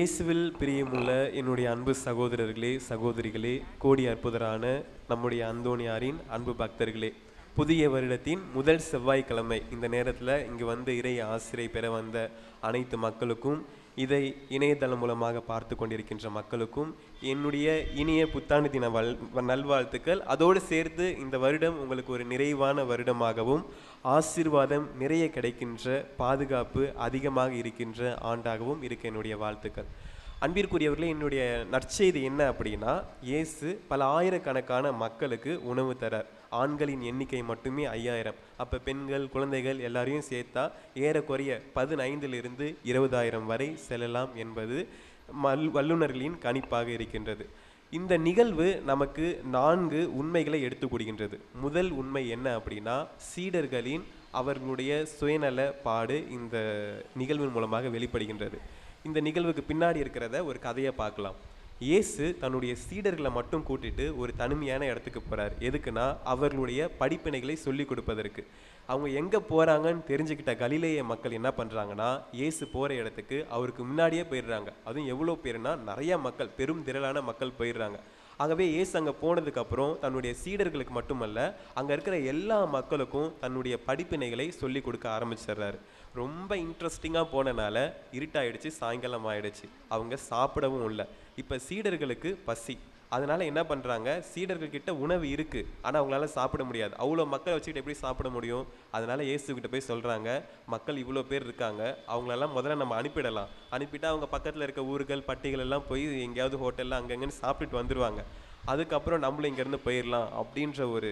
இயேசுவில் பிரியமுள்ள என்னுடைய அன்பு சகோதரர்களே சகோதரிகளே கோடி அற்புதரான நம்முடைய அந்தோணியாரின் அன்பு பக்தர்களே புதிய வருடத்தின் முதல் செவ்வாய்க்கிழமை இந்த நேரத்தில் இங்கு வந்து இறை ஆசிரியை பெற வந்த அனைத்து மக்களுக்கும் இதை இணையதளம் மூலமாக பார்த்து கொண்டிருக்கின்ற மக்களுக்கும் என்னுடைய இனிய புத்தாண்டு தின வல் நல்வாழ்த்துக்கள் அதோடு சேர்த்து இந்த வருடம் உங்களுக்கு ஒரு நிறைவான வருடமாகவும் ஆசீர்வாதம் நிறைய கிடைக்கின்ற பாதுகாப்பு அதிகமாக இருக்கின்ற ஆண்டாகவும் இருக்க என்னுடைய வாழ்த்துக்கள் அன்பிற்குரியவர்களே என்னுடைய நற்செய்தி என்ன அப்படின்னா இயேசு பல ஆயிரக்கணக்கான மக்களுக்கு உணவு தரார் ஆண்களின் எண்ணிக்கை மட்டுமே ஐயாயிரம் அப்போ பெண்கள் குழந்தைகள் எல்லாரையும் சேர்த்தா ஏறக்குறைய பதினைந்திலிருந்து இருபதாயிரம் வரை செல்லலாம் என்பது மல் வல்லுநர்களின் கணிப்பாக இருக்கின்றது இந்த நிகழ்வு நமக்கு நான்கு உண்மைகளை எடுத்து கூறுகின்றது முதல் உண்மை என்ன அப்படின்னா சீடர்களின் அவர்களுடைய சுயநல பாடு இந்த நிகழ்வின் மூலமாக வெளிப்படுகின்றது இந்த நிகழ்வுக்கு பின்னாடி இருக்கிறத ஒரு கதையை பார்க்கலாம் இயேசு தன்னுடைய சீடர்களை மட்டும் கூட்டிட்டு ஒரு தனிமையான இடத்துக்கு போறார் எதுக்குன்னா அவர்களுடைய படிப்பினைகளை சொல்லி கொடுப்பதற்கு அவங்க எங்க போறாங்கன்னு தெரிஞ்சுக்கிட்ட கலிலேய மக்கள் என்ன பண்றாங்கன்னா இயேசு போற இடத்துக்கு அவருக்கு முன்னாடியே போயிடுறாங்க அதுவும் எவ்வளோ பேருனா நிறைய மக்கள் பெரும் திரளான மக்கள் போயிடுறாங்க ஆகவே இயேசு அங்கே போனதுக்கு அப்புறம் தன்னுடைய சீடர்களுக்கு மட்டுமல்ல அங்கே இருக்கிற எல்லா மக்களுக்கும் தன்னுடைய படிப்பினைகளை சொல்லி கொடுக்க ஆரம்பிச்சிடுறாரு ரொம்ப இன்ட்ரெஸ்டிங்காக போனனால இருட்டாயிடுச்சு சாயங்காலம் ஆயிடுச்சு அவங்க சாப்பிடவும் இல்லை இப்போ சீடர்களுக்கு பசி அதனால என்ன பண்ணுறாங்க சீடர்கள் கிட்ட உணவு இருக்கு ஆனால் அவங்களால சாப்பிட முடியாது அவ்வளோ மக்களை வச்சுக்கிட்டு எப்படி சாப்பிட முடியும் அதனால இயேசு கிட்ட போய் சொல்கிறாங்க மக்கள் இவ்வளோ பேர் இருக்காங்க அவங்களெல்லாம் முதல்ல நம்ம அனுப்பிடலாம் அனுப்பிட்டா அவங்க பக்கத்தில் இருக்க ஊர்கள் பட்டிகள் எல்லாம் போய் எங்கேயாவது ஹோட்டலில் அங்கங்கன்னு சாப்பிட்டுட்டு வந்துடுவாங்க அதுக்கப்புறம் நம்மளும் இங்கேருந்து போயிடலாம் அப்படின்ற ஒரு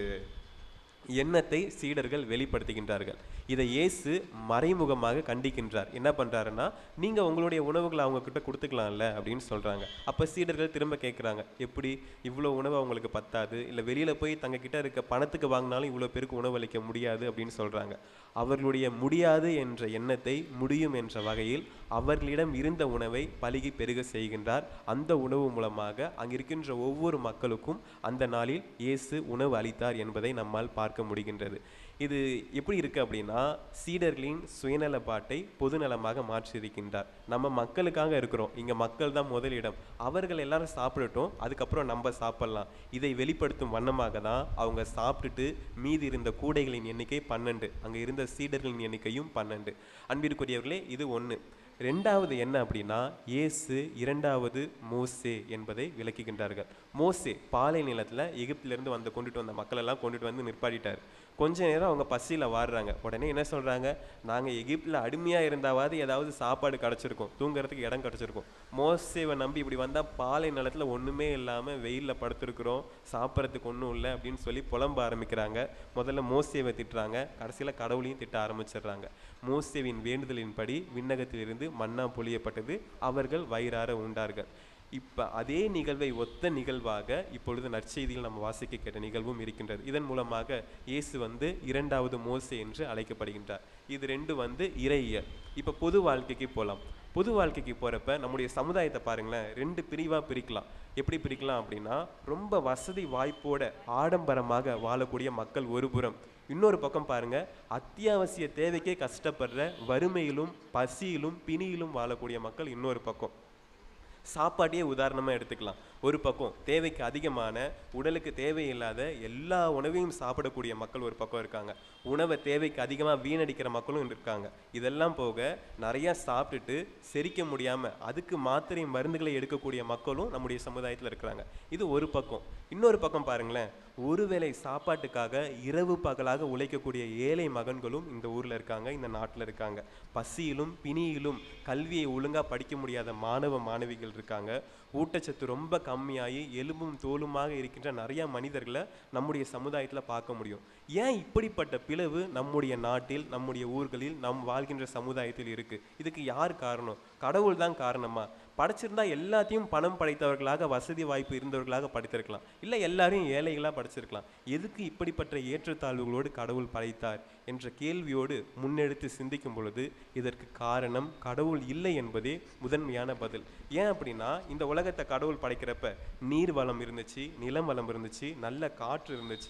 எண்ணத்தை சீடர்கள் வெளிப்படுத்துகின்றார்கள் இதை இயேசு மறைமுகமாக கண்டிக்கின்றார் என்ன பண்றாருன்னா நீங்க உங்களுடைய உணவுகளை அவங்க கிட்ட கொடுத்துக்கலாம்ல அப்படின்னு சொல்றாங்க அப்ப சீடர்கள் திரும்ப கேட்குறாங்க எப்படி இவ்வளோ உணவு அவங்களுக்கு பத்தாது இல்லை வெளியில போய் தங்க கிட்ட இருக்க பணத்துக்கு வாங்கினாலும் இவ்வளோ பேருக்கு உணவு அளிக்க முடியாது அப்படின்னு சொல்றாங்க அவர்களுடைய முடியாது என்ற எண்ணத்தை முடியும் என்ற வகையில் அவர்களிடம் இருந்த உணவை பலுகி பெருக செய்கின்றார் அந்த உணவு மூலமாக அங்கிருக்கின்ற ஒவ்வொரு மக்களுக்கும் அந்த நாளில் இயேசு உணவு அளித்தார் என்பதை நம்மால் பார்க்க முடிகின்றது இது எப்படி இருக்கு அப்படின்னா சீடர்களின் சுயநல பாட்டை பொதுநலமாக மாற்றியிருக்கின்றார் நம்ம மக்களுக்காக இருக்கிறோம் இங்க மக்கள் தான் முதலிடம் அவர்கள் எல்லாரும் சாப்பிடட்டும் அதுக்கப்புறம் நம்ம சாப்பிடலாம் இதை வெளிப்படுத்தும் வண்ணமாக தான் அவங்க சாப்பிட்டுட்டு மீதி இருந்த கூடைகளின் எண்ணிக்கை பன்னெண்டு அங்க இருந்த சீடர்களின் எண்ணிக்கையும் பன்னெண்டு அன்பிற்குரியவர்களே இது ஒண்ணு ரெண்டாவது என்ன அப்படின்னா இயேசு இரண்டாவது மோசே என்பதை விளக்குகின்றார்கள் மோசே பாலை நிலத்துல எகிப்திலிருந்து வந்து கொண்டுட்டு வந்த மக்கள் எல்லாம் கொண்டுட்டு வந்து நிற்பாட்டிட்டார் கொஞ்ச நேரம் அவங்க பசியில் வாடுறாங்க உடனே என்ன சொல்றாங்க நாங்க எகிப்தில் அடிமையா இருந்தாவது ஏதாவது சாப்பாடு கிடைச்சிருக்கும் தூங்குறதுக்கு இடம் கிடைச்சிருக்கும் மோசேவை நம்பி இப்படி வந்தா பாலை நிலத்துல ஒண்ணுமே இல்லாம வெயில்ல படுத்திருக்கிறோம் சாப்பிட்றதுக்கு ஒன்றும் இல்லை அப்படின்னு சொல்லி புலம்ப ஆரம்பிக்கிறாங்க முதல்ல மோசேவை திட்டுறாங்க கடைசியில கடவுளையும் திட்ட ஆரம்பிச்சிடுறாங்க மோசேவின் வேண்டுதலின்படி விண்ணகத்திலிருந்து மன்னா பொழியப்பட்டது அவர்கள் வயிறார உண்டார்கள் இப்ப அதே நிகழ்வை ஒத்த நிகழ்வாக இப்பொழுது நற்செய்தியில் நம்ம வாசிக்க கேட்ட நிகழ்வும் இருக்கின்றது இதன் மூலமாக இயேசு வந்து இரண்டாவது மோசே என்று அழைக்கப்படுகின்றார் இது ரெண்டு வந்து இறையியல் இப்ப பொது வாழ்க்கைக்கு போலாம் பொது வாழ்க்கைக்கு போறப்ப நம்முடைய சமுதாயத்தை பாருங்களேன் ரெண்டு பிரிவா பிரிக்கலாம் எப்படி பிரிக்கலாம் அப்படின்னா ரொம்ப வசதி வாய்ப்போட ஆடம்பரமாக வாழக்கூடிய மக்கள் ஒரு புறம் இன்னொரு பக்கம் பாருங்க அத்தியாவசிய தேவைக்கே கஷ்டப்படுற வறுமையிலும் பசியிலும் பிணியிலும் வாழக்கூடிய மக்கள் இன்னொரு பக்கம் சாப்பாட்டையே உதாரணமாக எடுத்துக்கலாம் ஒரு பக்கம் தேவைக்கு அதிகமான உடலுக்கு தேவையில்லாத எல்லா உணவையும் சாப்பிடக்கூடிய மக்கள் ஒரு பக்கம் இருக்காங்க உணவை தேவைக்கு அதிகமாக வீணடிக்கிற மக்களும் இருக்காங்க இதெல்லாம் போக நிறைய சாப்பிட்டுட்டு செரிக்க முடியாமல் அதுக்கு மாத்திரை மருந்துகளை எடுக்கக்கூடிய மக்களும் நம்முடைய சமுதாயத்தில் இருக்கிறாங்க இது ஒரு பக்கம் இன்னொரு பக்கம் பாருங்களேன் ஒருவேளை சாப்பாட்டுக்காக இரவு பகலாக உழைக்கக்கூடிய ஏழை மகன்களும் இந்த ஊர்ல இருக்காங்க இந்த நாட்டில் இருக்காங்க பசியிலும் பிணியிலும் கல்வியை ஒழுங்கா படிக்க முடியாத மாணவ மாணவிகள் இருக்காங்க ஊட்டச்சத்து ரொம்ப கம்மியாகி எலும்பும் தோலுமாக இருக்கின்ற நிறைய மனிதர்களை நம்முடைய சமுதாயத்தில் பார்க்க முடியும் ஏன் இப்படிப்பட்ட பிளவு நம்முடைய நாட்டில் நம்முடைய ஊர்களில் நம் வாழ்கின்ற சமுதாயத்தில் இருக்கு இதுக்கு யார் காரணம் கடவுள் தான் காரணமா படைச்சிருந்தா எல்லாத்தையும் பணம் படைத்தவர்களாக வசதி வாய்ப்பு இருந்தவர்களாக படைத்திருக்கலாம் இல்லை எல்லாரையும் ஏழைகளாக படைச்சிருக்கலாம் எதுக்கு இப்படிப்பட்ட ஏற்றத்தாழ்வுகளோடு கடவுள் படைத்தார் என்ற கேள்வியோடு முன்னெடுத்து சிந்திக்கும் பொழுது இதற்கு காரணம் கடவுள் இல்லை என்பதே முதன்மையான பதில் ஏன் அப்படின்னா இந்த உலகத்தை கடவுள் படைக்கிறப்ப நீர் வளம் இருந்துச்சு நிலம் வளம் இருந்துச்சு நல்ல காற்று இருந்துச்சு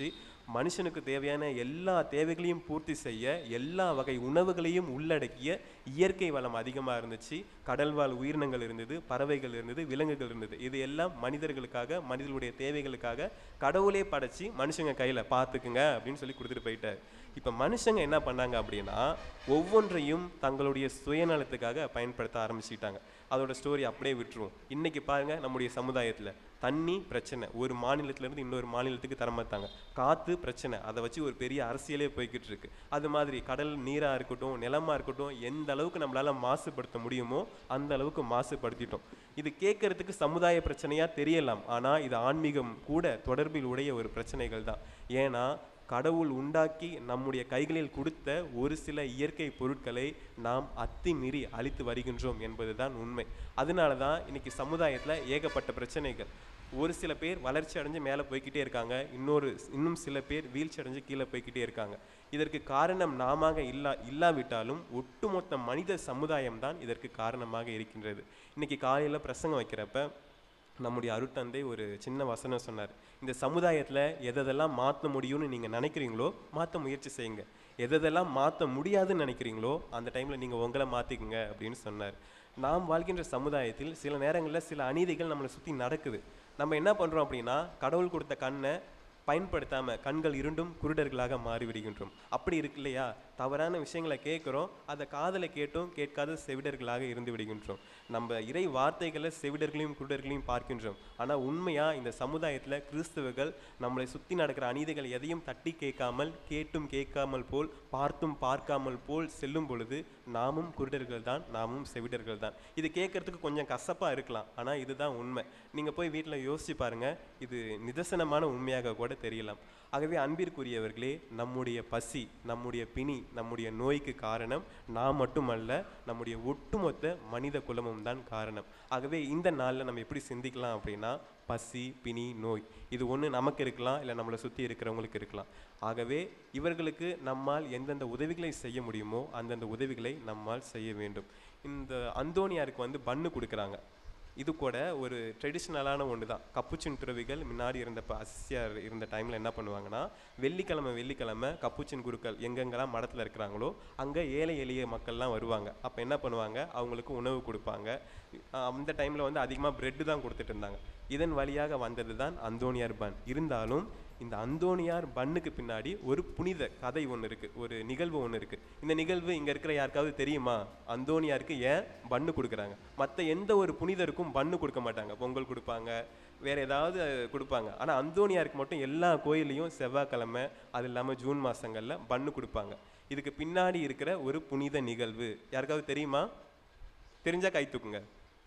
மனுஷனுக்கு தேவையான எல்லா தேவைகளையும் பூர்த்தி செய்ய எல்லா வகை உணவுகளையும் உள்ளடக்கிய இயற்கை வளம் அதிகமாக இருந்துச்சு கடல்வாழ் உயிரினங்கள் இருந்தது பறவைகள் இருந்தது விலங்குகள் இருந்தது இது எல்லாம் மனிதர்களுக்காக மனிதர்களுடைய தேவைகளுக்காக கடவுளே படைச்சி மனுஷங்க கையில் பார்த்துக்குங்க அப்படின்னு சொல்லி கொடுத்துட்டு போயிட்டார் இப்போ மனுஷங்க என்ன பண்ணாங்க அப்படின்னா ஒவ்வொன்றையும் தங்களுடைய சுயநலத்துக்காக பயன்படுத்த ஆரம்பிச்சுக்கிட்டாங்க அதோட ஸ்டோரி அப்படியே விட்டுருவோம் இன்னைக்கு பாருங்க நம்முடைய சமுதாயத்தில் தண்ணி பிரச்சனை ஒரு மாநிலத்திலேருந்து இன்னொரு மாநிலத்துக்கு தரமாட்டாங்க காற்று பிரச்சனை அதை வச்சு ஒரு பெரிய அரசியலே போய்கிட்டு இருக்கு அது மாதிரி கடல் நீராக இருக்கட்டும் நிலமா இருக்கட்டும் எந்த அளவுக்கு நம்மளால மாசுபடுத்த முடியுமோ அந்த அளவுக்கு மாசுபடுத்திட்டோம் இது கேட்கறதுக்கு சமுதாய பிரச்சனையா தெரியலாம் ஆனா இது ஆன்மீகம் கூட தொடர்பில் உடைய ஒரு பிரச்சனைகள் தான் ஏன்னா கடவுள் உண்டாக்கி நம்முடைய கைகளில் கொடுத்த ஒரு சில இயற்கை பொருட்களை நாம் அத்துமீறி அழித்து வருகின்றோம் என்பதுதான் உண்மை அதனால தான் இன்னைக்கு சமுதாயத்துல ஏகப்பட்ட பிரச்சனைகள் ஒரு சில பேர் வளர்ச்சி அடைஞ்சு மேலே போய்க்கிட்டே இருக்காங்க இன்னொரு இன்னும் சில பேர் வீழ்ச்சி அடைஞ்சு கீழே போய்க்கிட்டே இருக்காங்க இதற்கு காரணம் நாம இல்லா இல்லாவிட்டாலும் ஒட்டுமொத்த மனித சமுதாயம் தான் இதற்கு காரணமாக இருக்கின்றது இன்னைக்கு காலையில பிரசங்கம் வைக்கிறப்ப நம்முடைய அருட்தந்தை ஒரு சின்ன வசனம் சொன்னார் இந்த சமுதாயத்தில் எதெல்லாம் மாற்ற முடியும்னு நீங்கள் நினைக்கிறீங்களோ மாற்ற முயற்சி செய்யுங்க எதெல்லாம் மாற்ற முடியாதுன்னு நினைக்கிறீங்களோ அந்த டைமில் நீங்கள் உங்களை மாற்றிக்குங்க அப்படின்னு சொன்னார் நாம் வாழ்கின்ற சமுதாயத்தில் சில நேரங்களில் சில அநீதிகள் நம்மளை சுற்றி நடக்குது நம்ம என்ன பண்ணுறோம் அப்படின்னா கடவுள் கொடுத்த கண்ணை பயன்படுத்தாம கண்கள் இருண்டும் குருடர்களாக மாறிவிடுகின்றோம் அப்படி இருக்கு இல்லையா தவறான விஷயங்களை கேட்குறோம் அதை காதலை கேட்டும் கேட்காத செவிடர்களாக இருந்து விடுகின்றோம் நம்ம இறை வார்த்தைகளை செவிடர்களையும் குருடர்களையும் பார்க்கின்றோம் ஆனா உண்மையா இந்த சமுதாயத்துல கிறிஸ்தவர்கள் நம்மளை சுத்தி நடக்கிற அநீதிகள் எதையும் தட்டி கேட்காமல் கேட்டும் கேட்காமல் போல் பார்த்தும் பார்க்காமல் போல் செல்லும் பொழுது நாமும் குருடர்கள் தான் நாமும் செவிடர்கள் தான் இது கேட்கறதுக்கு கொஞ்சம் கசப்பா இருக்கலாம் ஆனா இதுதான் உண்மை நீங்க போய் வீட்ல யோசிச்சு பாருங்க இது நிதர்சனமான உண்மையாக கூட தெரியலாம் ஆகவே அன்பிற்குரியவர்களே நம்முடைய பசி நம்முடைய பிணி நம்முடைய நோய்க்கு காரணம் நாம் மட்டுமல்ல நம்முடைய ஒட்டுமொத்த மனித குலமும் தான் காரணம் ஆகவே இந்த நாளில் நம்ம எப்படி சிந்திக்கலாம் அப்படின்னா பசி பிணி நோய் இது ஒன்று நமக்கு இருக்கலாம் இல்லை நம்மளை சுற்றி இருக்கிறவங்களுக்கு இருக்கலாம் ஆகவே இவர்களுக்கு நம்மால் எந்தெந்த உதவிகளை செய்ய முடியுமோ அந்தந்த உதவிகளை நம்மால் செய்ய வேண்டும் இந்த அந்தோனியாருக்கு வந்து பன்னு கொடுக்குறாங்க இது கூட ஒரு ட்ரெடிஷ்னலான ஒன்று தான் கப்புச்சின் துறவிகள் முன்னாடி இருந்த அசியார் இருந்த டைமில் என்ன பண்ணுவாங்கன்னா வெள்ளிக்கிழமை வெள்ளிக்கிழமை கப்புச்சின் குருக்கள் எங்கெங்கெல்லாம் மடத்தில் இருக்கிறாங்களோ அங்கே ஏழை எளிய மக்கள்லாம் வருவாங்க அப்போ என்ன பண்ணுவாங்க அவங்களுக்கு உணவு கொடுப்பாங்க அஹ் அந்த டைமில் வந்து அதிகமாக பிரெட்டு தான் கொடுத்துட்டு இருந்தாங்க இதன் வழியாக வந்தது தான் அந்தோனியார் பன் இருந்தாலும் இந்த அந்தோனியார் பன்னுக்கு பின்னாடி ஒரு புனித கதை ஒன்று இருக்கு ஒரு நிகழ்வு ஒன்று இருக்கு இந்த நிகழ்வு இங்க இருக்கிற யாருக்காவது தெரியுமா அந்தோனியாருக்கு ஏன் பன்னு கொடுக்குறாங்க மற்ற எந்த ஒரு புனிதருக்கும் பன்னு கொடுக்க மாட்டாங்க பொங்கல் கொடுப்பாங்க வேற ஏதாவது கொடுப்பாங்க ஆனா அந்தோனியாருக்கு மட்டும் எல்லா கோயிலையும் செவ்வாய்க்கிழமை அது இல்லாம ஜூன் மாசங்கள்ல பன்னு கொடுப்பாங்க இதுக்கு பின்னாடி இருக்கிற ஒரு புனித நிகழ்வு யாருக்காவது தெரியுமா தெரிஞ்சா கை தூக்குங்க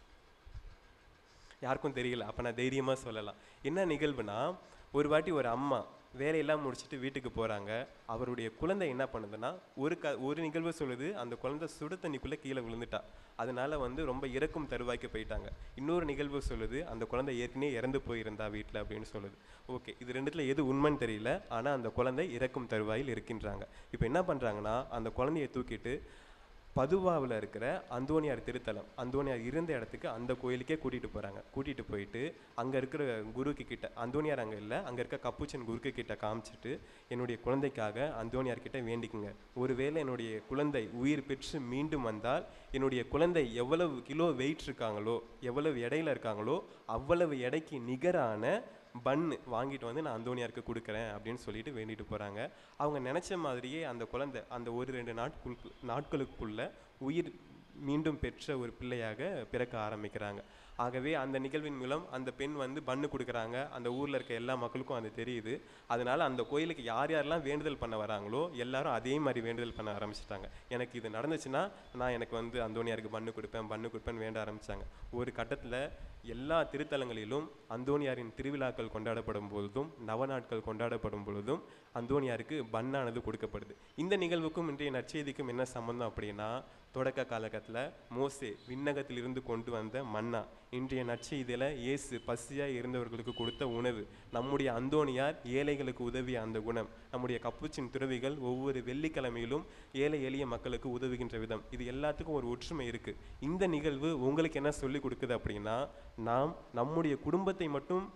யாருக்கும் தெரியல அப்போ நான் தைரியமாக சொல்லலாம் என்ன நிகழ்வுனா ஒரு வாட்டி ஒரு அம்மா வேலையெல்லாம் முடிச்சுட்டு வீட்டுக்கு போகிறாங்க அவருடைய குழந்தை என்ன பண்ணுதுன்னா ஒரு க ஒரு நிகழ்வு சொல்லுது அந்த குழந்தை சுடு தண்ணிக்குள்ளே கீழே விழுந்துட்டா அதனால வந்து ரொம்ப இறக்கும் தருவாய்க்கு போயிட்டாங்க இன்னொரு நிகழ்வு சொல்லுது அந்த குழந்தை ஏற்கனவே இறந்து போயிருந்தா வீட்டில் அப்படின்னு சொல்லுது ஓகே இது ரெண்டுத்துல எது உண்மைன்னு தெரியல ஆனால் அந்த குழந்தை இறக்கும் தருவாயில் இருக்கின்றாங்க இப்போ என்ன பண்ணுறாங்கன்னா அந்த குழந்தையை தூக்கிட்டு பதுவாவில் இருக்கிற அந்தோனியார் திருத்தலம் அந்தோனியார் இருந்த இடத்துக்கு அந்த கோயிலுக்கே கூட்டிகிட்டு போகிறாங்க கூட்டிகிட்டு போயிட்டு அங்கே இருக்கிற குருக்கு கிட்ட அந்தோனியார் அங்கே இல்லை அங்கே இருக்க கப்புச்சன் குருக்கு கிட்ட காமிச்சிட்டு என்னுடைய குழந்தைக்காக அந்தோனியார் கிட்ட வேண்டிக்குங்க ஒருவேளை என்னுடைய குழந்தை உயிர் பெற்று மீண்டும் வந்தால் என்னுடைய குழந்தை எவ்வளவு கிலோ வெயிட் இருக்காங்களோ எவ்வளவு எடையில இருக்காங்களோ அவ்வளவு எடைக்கு நிகரான பன்னு வாங்கிட்டு வந்து நான் அந்தோனியாருக்கு கொடுக்குறேன் அப்படின்னு சொல்லிட்டு வேண்டிட்டு போகிறாங்க அவங்க நினச்ச மாதிரியே அந்த குழந்தை அந்த ஒரு ரெண்டு நாட்குள் நாட்களுக்குள்ள உயிர் மீண்டும் பெற்ற ஒரு பிள்ளையாக பிறக்க ஆரம்பிக்கிறாங்க ஆகவே அந்த நிகழ்வின் மூலம் அந்த பெண் வந்து பன்னு கொடுக்குறாங்க அந்த ஊரில் இருக்க எல்லா மக்களுக்கும் அது தெரியுது அதனால அந்த கோயிலுக்கு யார் யாரெல்லாம் வேண்டுதல் பண்ண வராங்களோ எல்லாரும் அதே மாதிரி வேண்டுதல் பண்ண ஆரம்பிச்சிட்டாங்க எனக்கு இது நடந்துச்சுன்னா நான் எனக்கு வந்து அந்தோனியாருக்கு பன்னு கொடுப்பேன் பன்னு கொடுப்பேன்னு வேண்ட ஆரம்பிச்சாங்க ஒரு கட்டத்தில் எல்லா திருத்தலங்களிலும் அந்தோனியாரின் திருவிழாக்கள் கொண்டாடப்படும் பொழுதும் நவநாட்கள் கொண்டாடப்படும் பொழுதும் அந்தோனியாருக்கு பன்னானது கொடுக்கப்படுது இந்த நிகழ்வுக்கும் இன்றைய நற்செய்திக்கும் என்ன சம்பந்தம் அப்படின்னா தொடக்க காலகட்டத்தில் மோசே விண்ணகத்தில் இருந்து கொண்டு வந்த மன்னா இன்றைய நற்செய்தியில் இயேசு பசியாக இருந்தவர்களுக்கு கொடுத்த உணவு நம்முடைய அந்தோனியார் ஏழைகளுக்கு உதவிய அந்த குணம் நம்முடைய கப்புச்சின் துறவிகள் ஒவ்வொரு வெள்ளிக்கிழமையிலும் ஏழை எளிய மக்களுக்கு உதவுகின்ற விதம் இது எல்லாத்துக்கும் ஒரு ஒற்றுமை இருக்கு இந்த நிகழ்வு உங்களுக்கு என்ன சொல்லி கொடுக்குது அப்படின்னா நாம் நம்முடைய குடும்பத்தை மட்டும்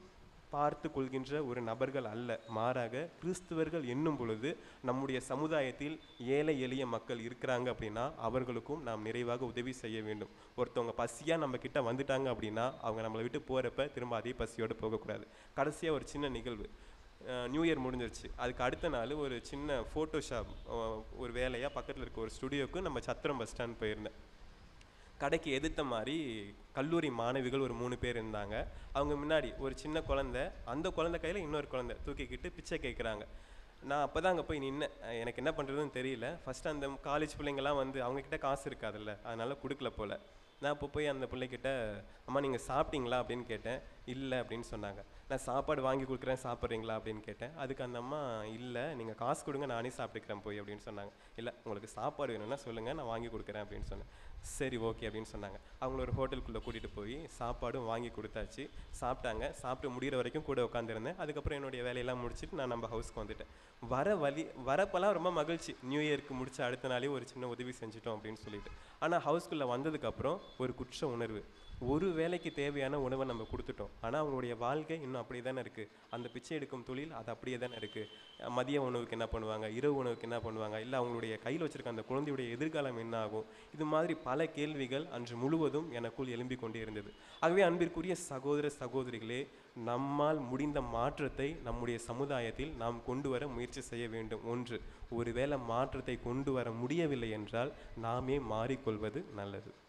பார்த்து கொள்கின்ற ஒரு நபர்கள் அல்ல மாறாக கிறிஸ்துவர்கள் என்னும் பொழுது நம்முடைய சமுதாயத்தில் ஏழை எளிய மக்கள் இருக்கிறாங்க அப்படின்னா அவர்களுக்கும் நாம் நிறைவாக உதவி செய்ய வேண்டும் ஒருத்தவங்க பசியாக நம்ம கிட்ட வந்துட்டாங்க அப்படின்னா அவங்க நம்மளை விட்டு போகிறப்ப திரும்ப அதே பசியோடு போகக்கூடாது கடைசியாக ஒரு சின்ன நிகழ்வு அஹ் நியூ இயர் முடிஞ்சிருச்சு அதுக்கு அடுத்த நாள் ஒரு சின்ன ஃபோட்டோஷாப் ஒரு வேலையாக பக்கத்தில் இருக்க ஒரு ஸ்டுடியோக்கு நம்ம சத்திரம் பஸ் ஸ்டாண்ட் போயிருந்தேன் கடைக்கு எதிர்த்த மாதிரி கல்லூரி மாணவிகள் ஒரு மூணு பேர் இருந்தாங்க அவங்க முன்னாடி ஒரு சின்ன குழந்தை அந்த குழந்தை கையில் இன்னொரு குழந்தை தூக்கிக்கிட்டு பிச்சை கேட்குறாங்க நான் அப்போ தான் அங்கே போய் நின்னேன் அஹ் எனக்கு என்ன பண்ணுறதுன்னு தெரியல ஃபஸ்ட்டு அந்த காலேஜ் பிள்ளைங்கலாம் வந்து அவங்கக்கிட்ட காசு இருக்காதுல்ல அதனால கொடுக்கல போல் நான் இப்போ போய் அந்த பிள்ளைகிட்ட அம்மா நீங்கள் சாப்பிட்டீங்களா அப்படின்னு கேட்டேன் இல்லை அப்படின்னு சொன்னாங்க நான் சாப்பாடு வாங்கி கொடுக்குறேன் சாப்பிட்றீங்களா அப்படின்னு கேட்டேன் அதுக்கு அந்த அம்மா இல்லை நீங்கள் காசு கொடுங்க நானே சாப்பிட்டுக்கிறேன் போய் அப்படின்னு சொன்னாங்க இல்லை உங்களுக்கு சாப்பாடு வேணும்னா சொல்லுங்கள் நான் வாங்கி கொடுக்குறேன் அப்படின்னு சொன்னேன் சரி ஓகே அப்படின்னு சொன்னாங்க அவங்கள ஒரு ஹோட்டலுக்குள்ளே கூட்டிகிட்டு போய் சாப்பாடும் வாங்கி கொடுத்தாச்சு சாப்பிட்டாங்க சாப்பிட்டு முடிகிற வரைக்கும் கூட உட்காந்துருந்தேன் அதுக்கப்புறம் என்னுடைய வேலையெல்லாம் முடிச்சுட்டு நான் நம்ம ஹவுஸ்க்கு வந்துட்டேன் வர வழி வரப்பெல்லாம் ரொம்ப மகிழ்ச்சி நியூ இயர்க்கு முடிச்ச அடுத்த நாளே ஒரு சின்ன உதவி செஞ்சிட்டோம் அப்படின்னு சொல்லிட்டு ஆனால் ஹவுஸ்க்குள்ளே வந்ததுக்கப்புறம் ஒரு குற்ற உணர்வு ஒரு வேலைக்கு தேவையான உணவை நம்ம கொடுத்துட்டோம் ஆனால் அவங்களுடைய வாழ்க்கை இன்னும் அப்படியே தானே இருக்குது அந்த பிச்சை எடுக்கும் தொழில் அது அப்படியே தானே இருக்குது மதிய உணவுக்கு என்ன பண்ணுவாங்க இரவு உணவுக்கு என்ன பண்ணுவாங்க இல்லை அவங்களுடைய கையில் வச்சிருக்க அந்த குழந்தையுடைய எதிர்காலம் என்ன ஆகும் இது மாதிரி பல கேள்விகள் அன்று முழுவதும் எனக்குள் எழும்பிக் கொண்டே இருந்தது ஆகவே அன்பிற்குரிய சகோதர சகோதரிகளே நம்மால் முடிந்த மாற்றத்தை நம்முடைய சமுதாயத்தில் நாம் கொண்டு வர முயற்சி செய்ய வேண்டும் ஒன்று ஒருவேளை மாற்றத்தை கொண்டு வர முடியவில்லை என்றால் நாமே மாறிக்கொள்வது நல்லது